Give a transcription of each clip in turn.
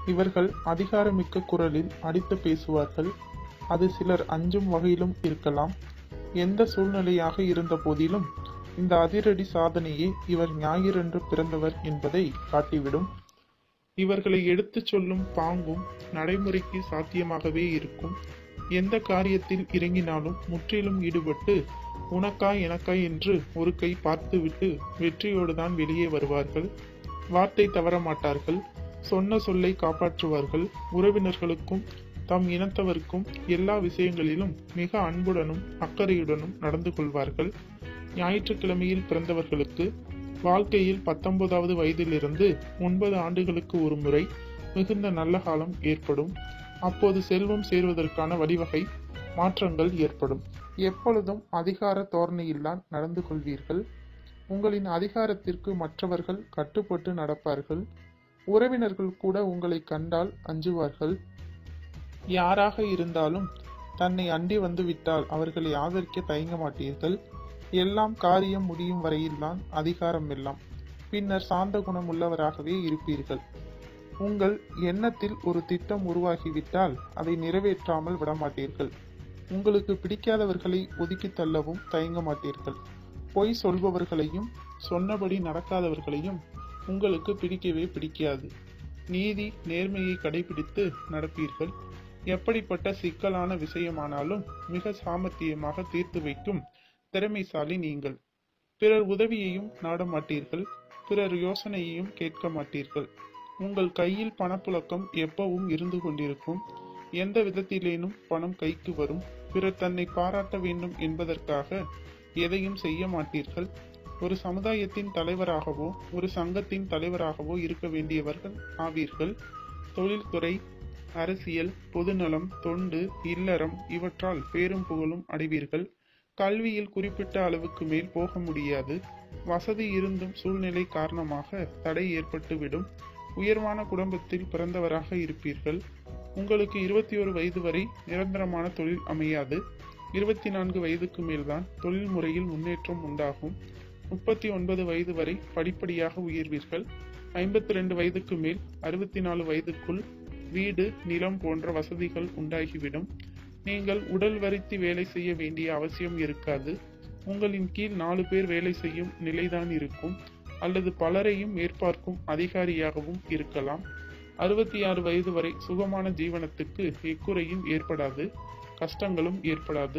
இவர்கள் அதிகாரமிக்க குரலில் அடித்து பேசுவார்கள் அது சிலர் அஞ்சும் வகையிலும் இருக்கலாம் எந்த சூழ்நிலையாக இருந்த போதிலும் இந்த அதிரடி சாதனையே இவர் ஞாயிறன்று பிறந்தவர் என்பதை காட்டிவிடும் இவர்களை எடுத்துச் சொல்லும் பாங்கும் நடைமுறைக்கு சாத்தியமாகவே இருக்கும் எந்த காரியத்தில் இறங்கினாலும் முற்றிலும் ஈடுபட்டு உனக்கா எனக்கா என்று ஒரு கை பார்த்துவிட்டு வெற்றியோடு தான் வெளியே வருவார்கள் வார்த்தை தவற மாட்டார்கள் சொன்ன சொல்லை காப்பாற்றுவார்கள் உறவினர்களுக்கும் தம் இனத்தவருக்கும் எல்லா விஷயங்களிலும் மிக அன்புடனும் அக்கறையுடனும் நடந்து கொள்வார்கள் ஞாயிற்றுக்கிழமையில் பிறந்தவர்களுக்கு வாழ்க்கையில் பத்தொன்பதாவது வயதிலிருந்து ஒன்பது ஆண்டுகளுக்கு ஒரு முறை மிகுந்த நல்ல காலம் ஏற்படும் அப்போது செல்வம் சேர்வதற்கான வழிவகை மாற்றங்கள் ஏற்படும் எப்பொழுதும் அதிகார தோரணையில்தான் நடந்து கொள்வீர்கள் உங்களின் அதிகாரத்திற்கு மற்றவர்கள் கட்டுப்பட்டு நடப்பார்கள் உறவினர்கள் கூட உங்களை கண்டால் அஞ்சுவார்கள் யாராக இருந்தாலும் தன்னை அண்டி வந்து விட்டால் அவர்களை ஆதரிக்க தயங்க மாட்டீர்கள் எல்லாம் காரியம் முடியும் வரையில்தான் அதிகாரம் எல்லாம் பின்னர் சாந்த குணம் உள்ளவராகவே இருப்பீர்கள் உங்கள் எண்ணத்தில் ஒரு திட்டம் உருவாகிவிட்டால் அதை நிறைவேற்றாமல் விடமாட்டீர்கள் உங்களுக்கு பிடிக்காதவர்களை ஒதுக்கி தள்ளவும் தயங்க மாட்டீர்கள் பொய் சொல்பவர்களையும் சொன்னபடி நடக்காதவர்களையும் உங்களுக்கு பிடிக்கவே பிடிக்காது நீதி நேர்மையை கடைபிடித்து நடப்பீர்கள் எப்படிப்பட்ட சிக்கலான விஷயமானாலும் மிக சாமர்த்தியமாக தீர்த்து வைக்கும் திறமைசாலி நீங்கள் பிறர் உதவியையும் நாட மாட்டீர்கள் பிறர் யோசனையையும் கேட்க மாட்டீர்கள் உங்கள் கையில் பணப்புழக்கம் எப்பவும் இருந்து கொண்டிருக்கும் எந்த விதத்திலேனும் பணம் கைக்கு வரும் பிறர் தன்னை பாராட்ட வேண்டும் என்பதற்காக எதையும் செய்ய மாட்டீர்கள் ஒரு சமுதாயத்தின் தலைவராகவோ ஒரு சங்கத்தின் தலைவராகவோ இருக்க வேண்டியவர்கள் ஆவீர்கள் தொழில்துறை அரசியல் பொதுநலம் தொண்டு இல்லறம் இவற்றால் பேரும் புகழும் அடைவீர்கள் கல்வியில் குறிப்பிட்ட அளவுக்கு மேல் போக முடியாது வசதி இருந்தும் சூழ்நிலை காரணமாக தடை ஏற்பட்டுவிடும் உயர்வான குடும்பத்தில் பிறந்தவராக இருப்பீர்கள் உங்களுக்கு இருபத்தி ஒரு வயது வரை நிரந்தரமான தொழில் அமையாது இருபத்தி நான்கு வயதுக்கு மேல்தான் தொழில் முறையில் முன்னேற்றம் உண்டாகும் முப்பத்தி ஒன்பது வயது வரை படிப்படியாக உயர்வீர்கள் ஐம்பத்தி ரெண்டு வயதுக்கு மேல் அறுபத்தி நாலு வயதுக்குள் வீடு நிலம் போன்ற வசதிகள் உண்டாகிவிடும் நீங்கள் உடல் வருத்தி வேலை செய்ய வேண்டிய அவசியம் இருக்காது உங்களின் கீழ் நாலு பேர் வேலை செய்யும் நிலைதான் இருக்கும் அல்லது பலரையும் மேற்பார்க்கும் அதிகாரியாகவும் இருக்கலாம் அறுபத்தி ஆறு வயது வரை சுகமான ஜீவனத்துக்கு எக்குறையும் ஏற்படாது கஷ்டங்களும் ஏற்படாது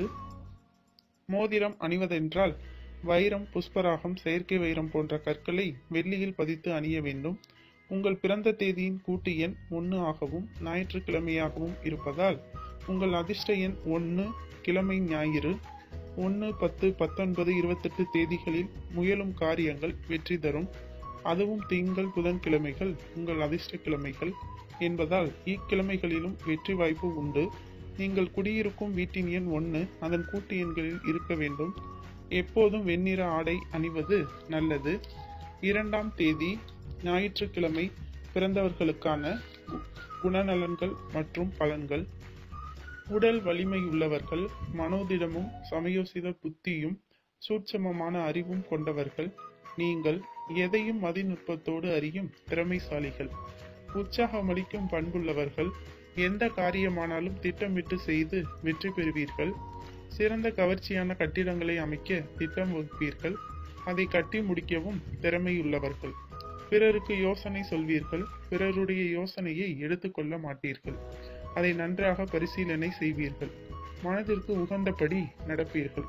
மோதிரம் அணிவதென்றால் வைரம் புஷ்பராகம் செயற்கை வைரம் போன்ற கற்களை வெள்ளியில் பதித்து அணிய வேண்டும் உங்கள் பிறந்த தேதியின் கூட்டு எண் ஒன்று ஆகவும் ஞாயிற்றுக்கிழமையாகவும் இருப்பதால் உங்கள் அதிர்ஷ்ட எண் ஒன்று கிழமை ஞாயிறு ஒன்று பத்து பத்தொன்பது இருபத்தெட்டு தேதிகளில் முயலும் காரியங்கள் வெற்றி தரும் அதுவும் திங்கள் புதன்கிழமைகள் உங்கள் அதிர்ஷ்ட கிழமைகள் என்பதால் இக்கிழமைகளிலும் வெற்றி வாய்ப்பு உண்டு நீங்கள் குடியிருக்கும் வீட்டின் எண் ஒன்று அதன் கூட்டு எண்களில் இருக்க வேண்டும் எப்போதும் வெண்ணிற ஆடை அணிவது நல்லது இரண்டாம் தேதி ஞாயிற்றுக்கிழமை பிறந்தவர்களுக்கான கு- குணநலன்கள் மற்றும் பலன்கள் உடல் வலிமையுள்ளவர்கள் மனோதிடமும் சமயோசித புத்தியும் சூட்சமமான அறிவும் கொண்டவர்கள் நீங்கள் எதையும் மதிநுட்பத்தோடு அறியும் திறமைசாலிகள் உற்சாகமளிக்கும் பண்புள்ளவர்கள் எந்த காரியமானாலும் திட்டமிட்டு செய்து வெற்றி பெறுவீர்கள் சிறந்த கவர்ச்சியான கட்டிடங்களை அமைக்க திட்டம் வகுப்பீர்கள் அதை கட்டி முடிக்கவும் திறமையுள்ளவர்கள் பிறருக்கு யோசனை சொல்வீர்கள் பிறருடைய யோசனையை எடுத்துக்கொள்ள மாட்டீர்கள் அதை நன்றாக பரிசீலனை செய்வீர்கள் மனதிற்கு உகந்தபடி நடப்பீர்கள்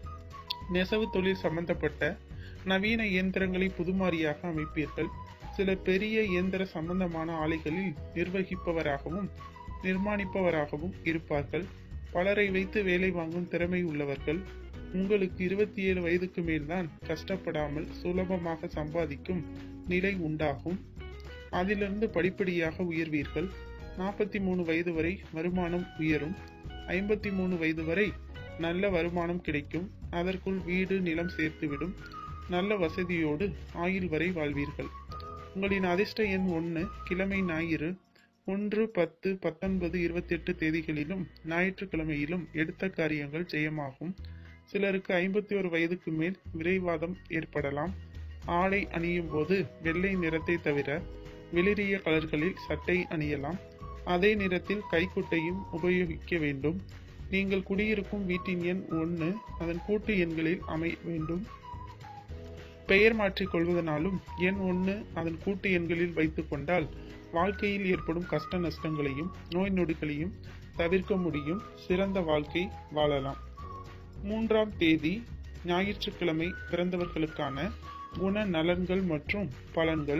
நெசவு தொழில் சம்பந்தப்பட்ட நவீன இயந்திரங்களை புதுமாரியாக அமைப்பீர்கள் சில பெரிய இயந்திர சம்பந்தமான ஆலைகளில் நிர்வகிப்பவராகவும் நிர்மாணிப்பவராகவும் இருப்பார்கள் பலரை வைத்து வேலை வாங்கும் திறமை உள்ளவர்கள் உங்களுக்கு இருபத்தி ஏழு வயதுக்கு மேல்தான் கஷ்டப்படாமல் சுலபமாக சம்பாதிக்கும் நிலை உண்டாகும் அதிலிருந்து படிப்படியாக உயர்வீர்கள் நாற்பத்தி மூணு வயது வரை வருமானம் உயரும் ஐம்பத்தி மூணு வயது வரை நல்ல வருமானம் கிடைக்கும் அதற்குள் வீடு நிலம் சேர்த்துவிடும் நல்ல வசதியோடு ஆயுள் வரை வாழ்வீர்கள் உங்களின் அதிர்ஷ்ட எண் ஒன்று கிழமை ஞாயிறு ஒன்று பத்து பத்தொன்பது இருபத்தெட்டு தேதிகளிலும் ஞாயிற்றுக்கிழமையிலும் எடுத்த காரியங்கள் ஜெயமாகும் சிலருக்கு ஐம்பத்தி ஒரு வயதுக்கு மேல் விரைவாதம் ஏற்படலாம் ஆடை அணியும் போது வெள்ளை நிறத்தை தவிர வெளிரிய கலர்களில் சட்டை அணியலாம் அதே நிறத்தில் கைக்குட்டையும் உபயோகிக்க வேண்டும் நீங்கள் குடியிருக்கும் வீட்டின் எண் ஒன்று அதன் கூட்டு எண்களில் அமைய வேண்டும் பெயர் மாற்றிக் கொள்வதனாலும் எண் ஒன்று அதன் கூட்டு எண்களில் வைத்துக் கொண்டால் வாழ்க்கையில் ஏற்படும் கஷ்ட நஷ்டங்களையும் நோய் நொடிகளையும் தவிர்க்க முடியும் சிறந்த வாழ்க்கை வாழலாம் மூன்றாம் தேதி ஞாயிற்றுக்கிழமை பிறந்தவர்களுக்கான குண நலன்கள் மற்றும் பலன்கள்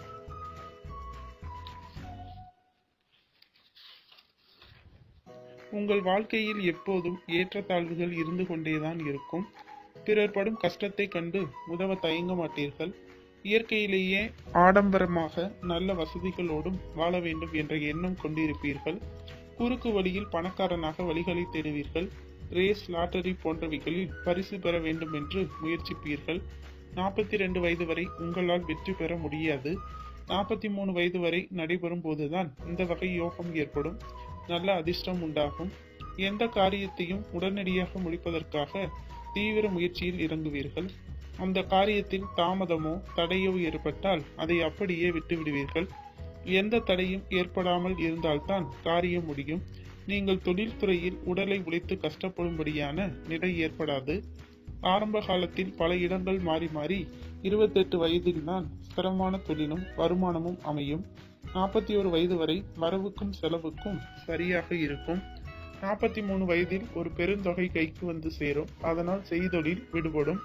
உங்கள் வாழ்க்கையில் எப்போதும் ஏற்றத்தாழ்வுகள் இருந்து கொண்டேதான் இருக்கும் பிறர் படும் கஷ்டத்தை கண்டு உதவ தயங்க மாட்டீர்கள் இயற்கையிலேயே ஆடம்பரமாக நல்ல வசதிகளோடும் வாழ வேண்டும் என்ற எண்ணம் கொண்டிருப்பீர்கள் குறுக்கு வழியில் பணக்காரனாக வழிகளை தேடுவீர்கள் ரேஸ் லாட்டரி போன்றவைகளில் பரிசு பெற வேண்டும் என்று முயற்சிப்பீர்கள் நாற்பத்தி ரெண்டு வயது வரை உங்களால் வெற்றி பெற முடியாது நாற்பத்தி மூணு வயது வரை நடைபெறும் போதுதான் இந்த வகை யோகம் ஏற்படும் நல்ல அதிர்ஷ்டம் உண்டாகும் எந்த காரியத்தையும் உடனடியாக முடிப்பதற்காக தீவிர முயற்சியில் இறங்குவீர்கள் அந்த காரியத்தில் தாமதமோ தடையோ ஏற்பட்டால் அதை அப்படியே விட்டுவிடுவீர்கள் எந்த தடையும் ஏற்படாமல் இருந்தால்தான் காரியம் முடியும் நீங்கள் தொழில்துறையில் உடலை உழைத்து கஷ்டப்படும்படியான நிலை ஏற்படாது ஆரம்ப காலத்தில் பல இடங்கள் மாறி மாறி இருபத்தெட்டு வயதில்தான் ஸ்திரமான தொழிலும் வருமானமும் அமையும் நாற்பத்தி ஒரு வயது வரை வரவுக்கும் செலவுக்கும் சரியாக இருக்கும் நாற்பத்தி மூணு வயதில் ஒரு பெருந்தொகை கைக்கு வந்து சேரும் அதனால் செய்தொழில் விடுபடும்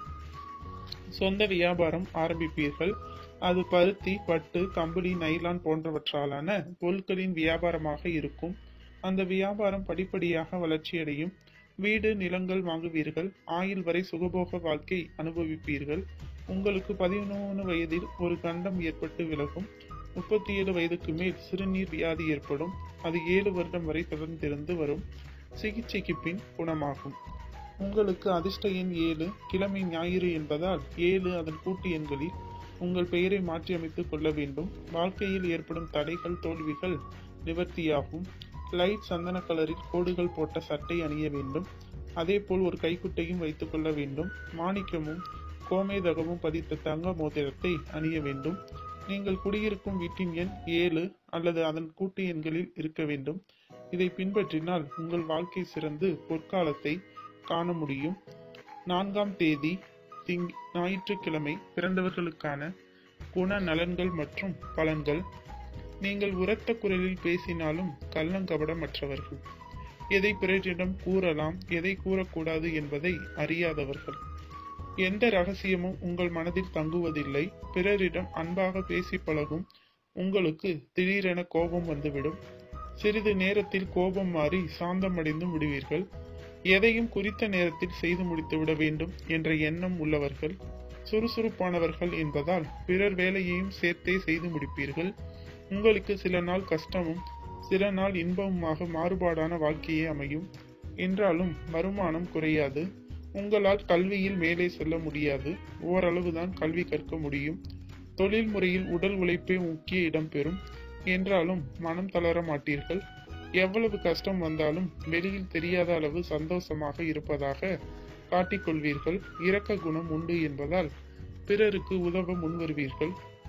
சொந்த வியாபாரம் ஆரம்பிப்பீர்கள் அது பருத்தி பட்டு கம்பளி நைலான் போன்றவற்றாலான பொருட்களின் வியாபாரமாக இருக்கும் அந்த வியாபாரம் படிப்படியாக வளர்ச்சியடையும் வீடு நிலங்கள் வாங்குவீர்கள் ஆயுள் வரை சுகபோக வாழ்க்கை அனுபவிப்பீர்கள் உங்களுக்கு பதினொன்று வயதில் ஒரு கண்டம் ஏற்பட்டு விலகும் முப்பத்தி ஏழு வயதுக்கு மேல் சிறுநீர் வியாதி ஏற்படும் அது ஏழு வருடம் வரை தொடர்ந்திருந்து வரும் சிகிச்சைக்கு பின் குணமாகும் உங்களுக்கு அதிர்ஷ்ட எண் ஏழு கிழமை ஞாயிறு என்பதால் ஏழு அதன் கூட்டு எண்களில் உங்கள் பெயரை மாற்றியமைத்துக் கொள்ள வேண்டும் வாழ்க்கையில் ஏற்படும் தடைகள் தோல்விகள் நிவர்த்தியாகும் லைட் சந்தன கலரில் கோடுகள் போட்ட சட்டை அணிய வேண்டும் அதேபோல் ஒரு கைக்குட்டையும் வைத்துக் கொள்ள வேண்டும் மாணிக்கமும் கோமேதகமும் பதித்த தங்க மோதிரத்தை அணிய வேண்டும் நீங்கள் குடியிருக்கும் வீட்டின் எண் ஏழு அல்லது அதன் கூட்டு எண்களில் இருக்க வேண்டும் இதை பின்பற்றினால் உங்கள் வாழ்க்கை சிறந்து பொற்காலத்தை காண முடியும் நான்காம் தேதி திங் ஞாயிற்றுக்கிழமை பிறந்தவர்களுக்கான குண நலன்கள் மற்றும் பலன்கள் நீங்கள் உரத்த குரலில் பேசினாலும் கள்ளங்கபடமற்றவர்கள் எதை பிறரிடம் கூறலாம் எதை கூறக்கூடாது என்பதை அறியாதவர்கள் எந்த ரகசியமும் உங்கள் மனதில் தங்குவதில்லை பிறரிடம் அன்பாக பேசி பழகும் உங்களுக்கு திடீரென கோபம் வந்துவிடும் சிறிது நேரத்தில் கோபம் மாறி சாந்தமடைந்து விடுவீர்கள் எதையும் குறித்த நேரத்தில் செய்து முடித்துவிட வேண்டும் என்ற எண்ணம் உள்ளவர்கள் சுறுசுறுப்பானவர்கள் என்பதால் பிறர் வேலையையும் சேர்த்தே செய்து முடிப்பீர்கள் உங்களுக்கு சில நாள் கஷ்டமும் சில நாள் இன்பமுமாக மாறுபாடான வாழ்க்கையே அமையும் என்றாலும் வருமானம் குறையாது உங்களால் கல்வியில் மேலே செல்ல முடியாது ஓரளவுதான் கல்வி கற்க முடியும் தொழில் முறையில் உடல் உழைப்பே முக்கிய இடம் பெறும் என்றாலும் மனம் தளர மாட்டீர்கள் எவ்வளவு கஷ்டம் வந்தாலும் வெளியில் தெரியாத அளவு சந்தோஷமாக இருப்பதாக காட்டிக்கொள்வீர்கள் இரக்க குணம் உண்டு என்பதால் பிறருக்கு உதவ முன்வருவீர்கள்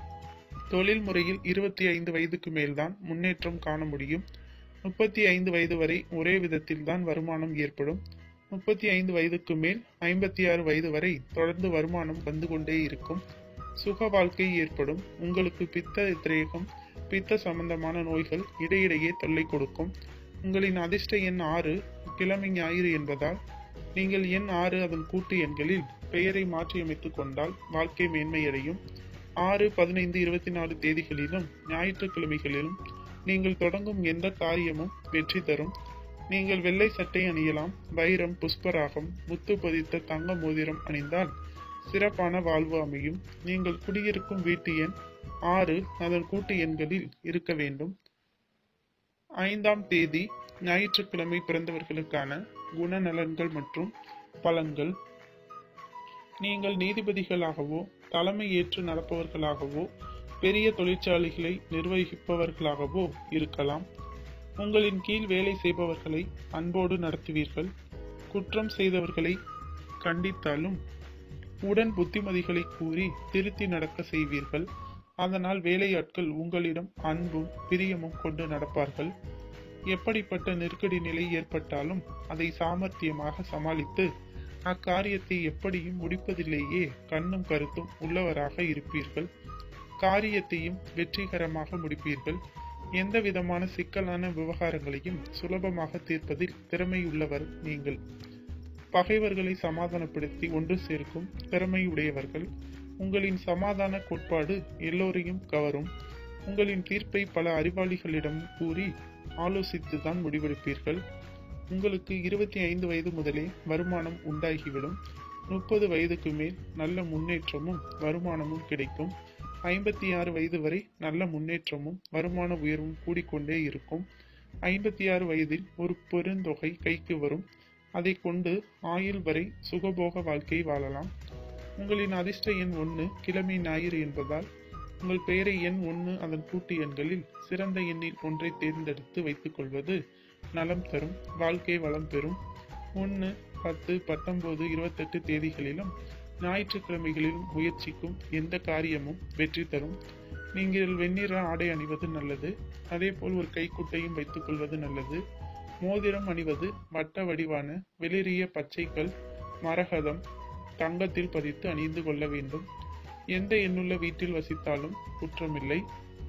தொழில் முறையில் இருபத்தி ஐந்து வயதுக்கு மேல்தான் முன்னேற்றம் காண முடியும் முப்பத்தி ஐந்து வயது வரை ஒரே விதத்தில் தான் வருமானம் ஏற்படும் முப்பத்தி ஐந்து வயதுக்கு மேல் ஐம்பத்தி ஆறு வயது வரை தொடர்ந்து வருமானம் வந்து கொண்டே இருக்கும் சுக வாழ்க்கை ஏற்படும் உங்களுக்கு பித்த திரேகம் பித்த சம்பந்தமான நோய்கள் இடையிடையே தொல்லை கொடுக்கும் உங்களின் அதிர்ஷ்ட எண் ஆறு கிழமை ஞாயிறு என்பதால் நீங்கள் எண் ஆறு அதன் கூட்டு எண்களில் பெயரை மாற்றியமைத்துக் கொண்டால் வாழ்க்கை மேன்மையடையும் ஆறு பதினைந்து இருபத்தி நாலு தேதிகளிலும் ஞாயிற்றுக்கிழமைகளிலும் நீங்கள் தொடங்கும் எந்த காரியமும் வெற்றி தரும் நீங்கள் வெள்ளை சட்டை அணியலாம் வைரம் புஷ்பராகம் முத்து பதித்த தங்க மோதிரம் அணிந்தால் சிறப்பான வாழ்வு அமையும் நீங்கள் குடியிருக்கும் வீட்டு எண் ஆறு அதன் கூட்டு எண்களில் இருக்க வேண்டும் ஐந்தாம் தேதி ஞாயிற்றுக்கிழமை பிறந்தவர்களுக்கான குணநலன்கள் மற்றும் பலன்கள் நீங்கள் நீதிபதிகளாகவோ தலைமை ஏற்று நடப்பவர்களாகவோ பெரிய தொழிற்சாலைகளை நிர்வகிப்பவர்களாகவோ இருக்கலாம் உங்களின் கீழ் வேலை செய்பவர்களை அன்போடு நடத்துவீர்கள் குற்றம் செய்தவர்களை கண்டித்தாலும் உடன் புத்திமதிகளை கூறி திருத்தி நடக்க செய்வீர்கள் அதனால் வேலையாட்கள் உங்களிடம் அன்பும் பிரியமும் கொண்டு நடப்பார்கள் எப்படிப்பட்ட நெருக்கடி நிலை ஏற்பட்டாலும் அதை சாமர்த்தியமாக சமாளித்து அக்காரியத்தை எப்படியும் முடிப்பதிலேயே கண்ணும் கருத்தும் உள்ளவராக இருப்பீர்கள் காரியத்தையும் வெற்றிகரமாக முடிப்பீர்கள் எந்த விதமான சிக்கலான விவகாரங்களையும் சுலபமாக தீர்ப்பதில் திறமையுள்ளவர் நீங்கள் பகைவர்களை சமாதானப்படுத்தி ஒன்று சேர்க்கும் திறமையுடையவர்கள் உங்களின் சமாதான கோட்பாடு எல்லோரையும் கவரும் உங்களின் தீர்ப்பை பல அறிவாளிகளிடம் கூறி ஆலோசித்துதான் முடிவெடுப்பீர்கள் உங்களுக்கு இருபத்தி ஐந்து வயது முதலே வருமானம் உண்டாகிவிடும் முப்பது வயதுக்கு மேல் நல்ல முன்னேற்றமும் வருமானமும் கிடைக்கும் ஐம்பத்தி ஆறு வயது வரை நல்ல முன்னேற்றமும் வருமான உயர்வும் கூடிக்கொண்டே இருக்கும் ஐம்பத்தி ஆறு வயதில் ஒரு பெருந்தொகை கைக்கு வரும் அதை கொண்டு ஆயுள் வரை சுகபோக வாழ்க்கை வாழலாம் உங்களின் அதிர்ஷ்ட எண் ஒன்று கிழமை ஞாயிறு என்பதால் உங்கள் பெயரை எண் ஒன்று அதன் கூட்டு எண்களில் சிறந்த எண்ணில் ஒன்றை தேர்ந்தெடுத்து வைத்துக் கொள்வது நலம் தரும் வாழ்க்கை வளம் பெறும் ஒன்று பத்து பத்தொன்பது இருபத்தெட்டு தேதிகளிலும் ஞாயிற்றுக்கிழமைகளிலும் முயற்சிக்கும் எந்த காரியமும் வெற்றி தரும் நீங்கள் வெண்ணிற ஆடை அணிவது நல்லது அதேபோல் ஒரு கைக்குட்டையும் வைத்துக் கொள்வது நல்லது மோதிரம் அணிவது வட்ட வடிவான வெளிரிய பச்சைக்கல் மரகதம் தங்கத்தில் பதித்து அணிந்து கொள்ள வேண்டும் எந்த எண்ணுள்ள வீட்டில் வசித்தாலும் குற்றமில்லை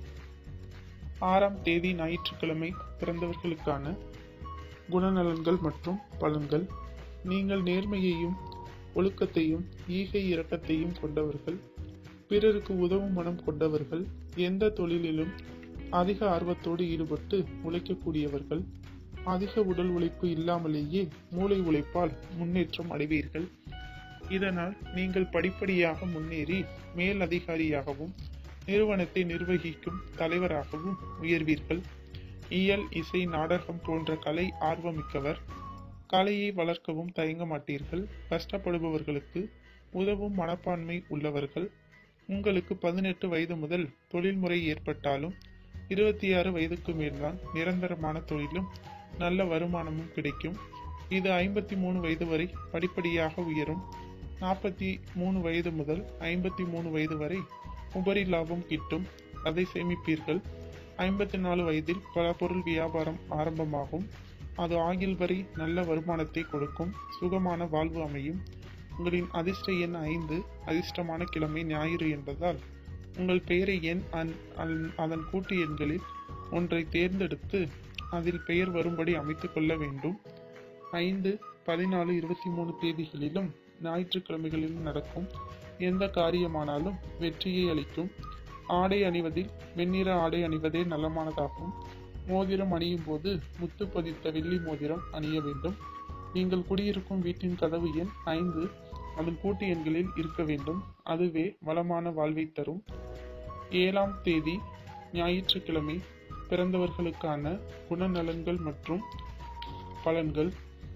ஆறாம் தேதி ஞாயிற்றுக்கிழமை பிறந்தவர்களுக்கான குணநலன்கள் மற்றும் பலன்கள் நீங்கள் நேர்மையையும் ஒழுக்கத்தையும் ஈகை இரக்கத்தையும் கொண்டவர்கள் பிறருக்கு உதவும் மனம் கொண்டவர்கள் எந்த தொழிலிலும் அதிக ஆர்வத்தோடு ஈடுபட்டு உழைக்கக்கூடியவர்கள் அதிக உடல் உழைப்பு இல்லாமலேயே மூளை உழைப்பால் முன்னேற்றம் அடைவீர்கள் இதனால் நீங்கள் படிப்படியாக முன்னேறி மேல் அதிகாரியாகவும் நிறுவனத்தை நிர்வகிக்கும் தலைவராகவும் உயர்வீர்கள் இயல் இசை நாடகம் போன்ற கலை ஆர்வமிக்கவர் கலையை வளர்க்கவும் தயங்க மாட்டீர்கள் கஷ்டப்படுபவர்களுக்கு உதவும் மனப்பான்மை உள்ளவர்கள் உங்களுக்கு பதினெட்டு வயது முதல் தொழில்முறை ஏற்பட்டாலும் இருபத்தி ஆறு வயதுக்கு மேல்தான் நிரந்தரமான தொழிலும் நல்ல வருமானமும் கிடைக்கும் இது ஐம்பத்தி மூணு வயது வரை படிப்படியாக உயரும் நாற்பத்தி மூணு வயது முதல் ஐம்பத்தி மூணு வயது வரை உபரி லாபம் கிட்டும் அதை சேமிப்பீர்கள் ஐம்பத்தி நாலு வயதில் பல பொருள் வியாபாரம் ஆரம்பமாகும் அது ஆகில் வரை நல்ல வருமானத்தை கொடுக்கும் சுகமான வாழ்வு அமையும் உங்களின் அதிர்ஷ்ட எண் ஐந்து அதிர்ஷ்டமான கிழமை ஞாயிறு என்பதால் உங்கள் பெயரை எண் அன்- அன்- அதன் கூட்டு எண்களில் ஒன்றை தேர்ந்தெடுத்து அதில் பெயர் வரும்படி அமைத்துக் கொள்ள வேண்டும் ஐந்து பதினாலு இருபத்தி மூணு தேதிகளிலும் ஞாயிற்றுக்கிழமைகளிலும் நடக்கும் எந்த காரியமானாலும் வெற்றியை அளிக்கும் ஆடை அணிவதில் வெண்ணிற ஆடை அணிவதே நலமானதாகும் மோதிரம் அணியும் போது முத்து பதித்த வெள்ளி மோதிரம் அணிய வேண்டும் நீங்கள் குடியிருக்கும் வீட்டின் கதவு எண் ஐந்து அதன் கூட்டு எண்களில் இருக்க வேண்டும் அதுவே வளமான வாழ்வை தரும் ஏழாம் தேதி ஞாயிற்றுக்கிழமை பிறந்தவர்களுக்கான குணநலன்கள் மற்றும் பலன்கள்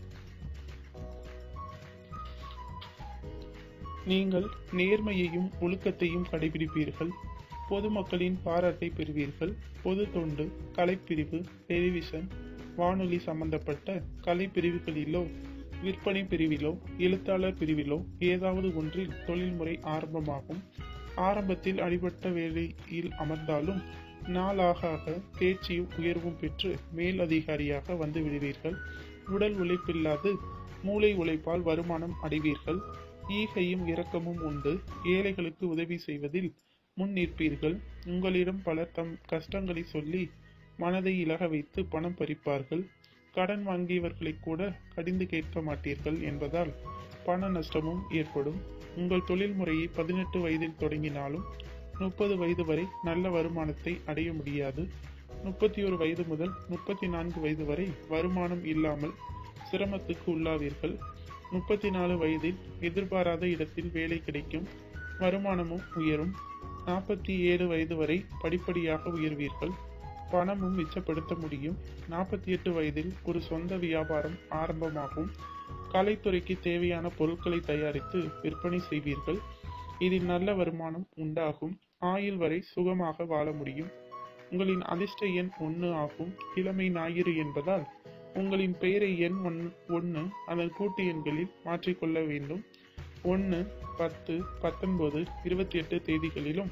நீங்கள் நேர்மையையும் ஒழுக்கத்தையும் கடைபிடிப்பீர்கள் பொதுமக்களின் பாராட்டை பெறுவீர்கள் பொது தொண்டு கலைப்பிரிவு டெலிவிஷன் வானொலி சம்பந்தப்பட்ட கலைப்பிரிவுகளிலோ விற்பனை பிரிவிலோ எழுத்தாளர் பிரிவிலோ ஏதாவது ஒன்றில் தொழில்முறை ஆரம்பமாகும் ஆரம்பத்தில் அடிபட்ட வேலையில் அமர்ந்தாலும் நாளாக ஆக தேர்ச்சியும் உயர்வும் பெற்று மேல் அதிகாரியாக வந்து விடுவீர்கள் உடல் உழைப்பில்லாது மூளை உழைப்பால் வருமானம் அடைவீர்கள் ஈகையும் இரக்கமும் உண்டு ஏழைகளுக்கு உதவி செய்வதில் முன் நிற்பீர்கள் உங்களிடம் பலர் தம் கஷ்டங்களை சொல்லி மனதை இலக வைத்து பணம் பறிப்பார்கள் கடன் வாங்கியவர்களை கூட கடிந்து கேட்க மாட்டீர்கள் என்பதால் பண நஷ்டமும் ஏற்படும் உங்கள் தொழில் முறையை பதினெட்டு வயதில் தொடங்கினாலும் முப்பது வயது வரை நல்ல வருமானத்தை அடைய முடியாது முப்பத்தி ஒரு வயது முதல் முப்பத்தி நான்கு வயது வரை வருமானம் இல்லாமல் சிரமத்துக்கு உள்ளாவீர்கள் முப்பத்தி நாலு வயதில் எதிர்பாராத இடத்தில் வேலை கிடைக்கும் வருமானமும் உயரும் நாற்பத்தி ஏழு வயது வரை படிப்படியாக உயர்வீர்கள் பணமும் மிச்சப்படுத்த முடியும் நாற்பத்தி எட்டு வயதில் ஒரு சொந்த வியாபாரம் ஆரம்பமாகும் கலைத்துறைக்கு தேவையான பொருட்களை தயாரித்து விற்பனை செய்வீர்கள் இதில் நல்ல வருமானம் உண்டாகும் ஆயுள் வரை சுகமாக வாழ முடியும் உங்களின் அதிர்ஷ்ட எண் ஒன்று ஆகும் கிழமை ஞாயிறு என்பதால் உங்களின் பெயரை எண் ஒன் ஒன்று அதன் கூட்டு எண்களில் மாற்றிக்கொள்ள வேண்டும் ஒன்று பத்து பத்தொன்பது இருபத்தி எட்டு தேதிகளிலும்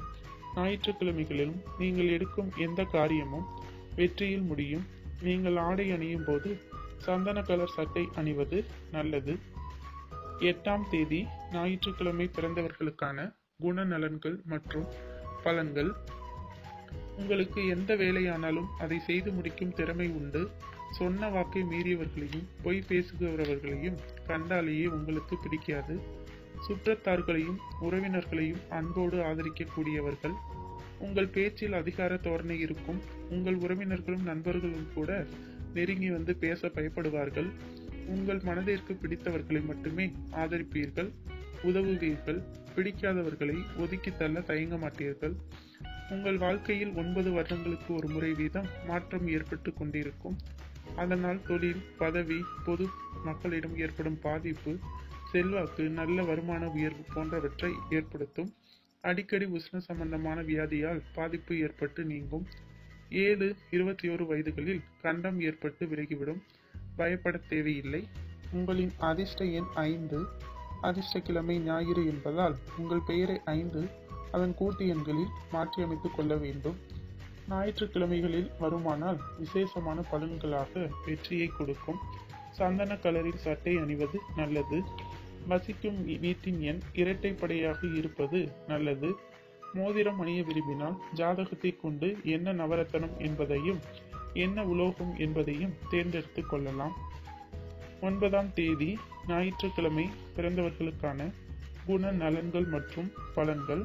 ஞாயிற்றுக்கிழமைகளிலும் நீங்கள் எடுக்கும் எந்த காரியமும் வெற்றியில் முடியும் நீங்கள் ஆடை அணியும் போது சந்தன கலர் சட்டை அணிவது நல்லது எட்டாம் தேதி ஞாயிற்றுக்கிழமை பிறந்தவர்களுக்கான குணநலன்கள் மற்றும் பலன்கள் உங்களுக்கு எந்த வேலையானாலும் அதை செய்து முடிக்கும் திறமை உண்டு சொன்ன வாக்கை மீறியவர்களையும் பொய் பேசுகிறவர்களையும் கண்டாலேயே உங்களுக்கு பிடிக்காது சுற்றத்தார்களையும் உறவினர்களையும் அன்போடு ஆதரிக்கக்கூடியவர்கள் உங்கள் பேச்சில் அதிகார தோரணை இருக்கும் உங்கள் உறவினர்களும் நண்பர்களும் கூட நெருங்கி வந்து பேச பயப்படுவார்கள் உங்கள் மனதிற்கு பிடித்தவர்களை மட்டுமே ஆதரிப்பீர்கள் உதவுவீர்கள் பிடிக்காதவர்களை ஒதுக்கி தள்ள தயங்க மாட்டீர்கள் உங்கள் வாழ்க்கையில் ஒன்பது வருடங்களுக்கு ஒரு முறை வீதம் மாற்றம் ஏற்பட்டு கொண்டிருக்கும் அதனால் தொழில் பதவி பொது மக்களிடம் ஏற்படும் பாதிப்பு செல்வாக்கு நல்ல வருமான உயர்வு போன்றவற்றை ஏற்படுத்தும் அடிக்கடி உஷ்ண சம்பந்தமான வியாதியால் பாதிப்பு ஏற்பட்டு நீங்கும் ஏழு இருபத்தி ஓரு வயதுகளில் கண்டம் ஏற்பட்டு விலகிவிடும் பயப்பட தேவையில்லை உங்களின் அதிர்ஷ்ட எண் ஐந்து அதிர்ஷ்ட கிழமை ஞாயிறு என்பதால் உங்கள் பெயரை ஐந்து அதன் கூட்டு எண்களில் மாற்றியமைத்துக் கொள்ள வேண்டும் ஞாயிற்றுக்கிழமைகளில் வருமானால் விசேஷமான பலன்களாக வெற்றியை கொடுக்கும் சந்தன கலரில் சட்டை அணிவது நல்லது வசிக்கும் வீட்டின் எண் இரட்டைப்படையாக இருப்பது நல்லது மோதிரம் அணிய விரும்பினால் ஜாதகத்தை கொண்டு என்ன நவரத்தனம் என்பதையும் என்ன உலோகம் என்பதையும் தேர்ந்தெடுத்து கொள்ளலாம் ஒன்பதாம் தேதி ஞாயிற்றுக்கிழமை பிறந்தவர்களுக்கான குண நலன்கள் மற்றும் பலன்கள்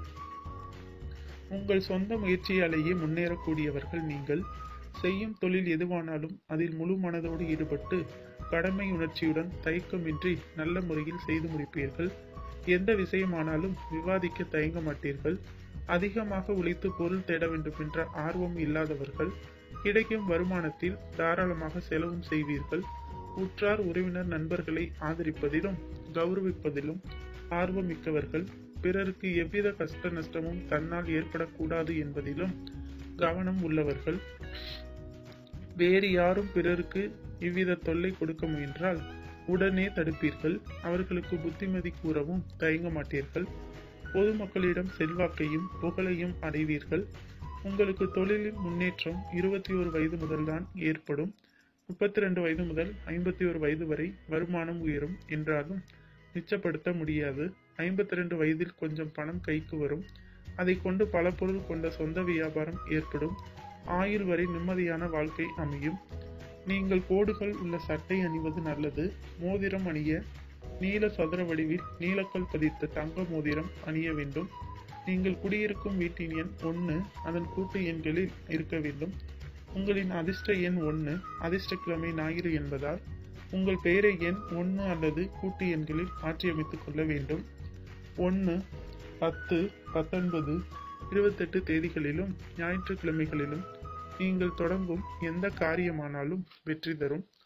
உங்கள் சொந்த முயற்சியாலேயே முன்னேறக்கூடியவர்கள் நீங்கள் செய்யும் தொழில் எதுவானாலும் அதில் முழு மனதோடு ஈடுபட்டு கடமை உணர்ச்சியுடன் தயக்கமின்றி நல்ல முறையில் செய்து முடிப்பீர்கள் எந்த விஷயமானாலும் விவாதிக்க தயங்க மாட்டீர்கள் அதிகமாக உழைத்து பொருள் தேட வேண்டும் என்ற ஆர்வம் இல்லாதவர்கள் கிடைக்கும் வருமானத்தில் தாராளமாக செலவும் செய்வீர்கள் உற்றார் உறவினர் நண்பர்களை ஆதரிப்பதிலும் கௌரவிப்பதிலும் ஆர்வமிக்கவர்கள் பிறருக்கு எவ்வித கஷ்ட நஷ்டமும் தன்னால் ஏற்படக்கூடாது என்பதிலும் கவனம் உள்ளவர்கள் வேறு யாரும் பிறருக்கு இவ்வித தொல்லை கொடுக்க முயன்றால் உடனே தடுப்பீர்கள் அவர்களுக்கு புத்திமதி கூறவும் தயங்க மாட்டீர்கள் பொதுமக்களிடம் செல்வாக்கையும் புகழையும் அடைவீர்கள் உங்களுக்கு தொழிலில் முன்னேற்றம் இருபத்தி ஒரு வயது முதல்தான் ஏற்படும் முப்பத்தி ரெண்டு வயது முதல் ஐம்பத்தி ஒரு வயது வரை வருமானம் உயரும் என்றாலும் மிச்சப்படுத்த முடியாது ஐம்பத்தி ரெண்டு வயதில் கொஞ்சம் பணம் கைக்கு வரும் அதை கொண்டு பல பொருள் கொண்ட சொந்த வியாபாரம் ஏற்படும் ஆயுள் வரை நிம்மதியான வாழ்க்கை அமையும் நீங்கள் கோடுகள் உள்ள சட்டை அணிவது நல்லது மோதிரம் அணிய நீல சதுர வடிவில் நீலக்கல் பதித்த தங்க மோதிரம் அணிய வேண்டும் நீங்கள் குடியிருக்கும் வீட்டின் எண் ஒன்று அதன் கூட்டு எண்களில் இருக்க வேண்டும் உங்களின் அதிர்ஷ்ட எண் ஒன்று அதிர்ஷ்டக்கிழமை ஞாயிறு என்பதால் உங்கள் பெயரை எண் ஒன்று அல்லது கூட்டு எண்களில் மாற்றியமைத்துக் கொள்ள வேண்டும் ஒன்று பத்து பத்தொன்பது இருபத்தெட்டு தேதிகளிலும் ஞாயிற்றுக்கிழமைகளிலும் நீங்கள் தொடங்கும் எந்த காரியமானாலும் வெற்றி தரும்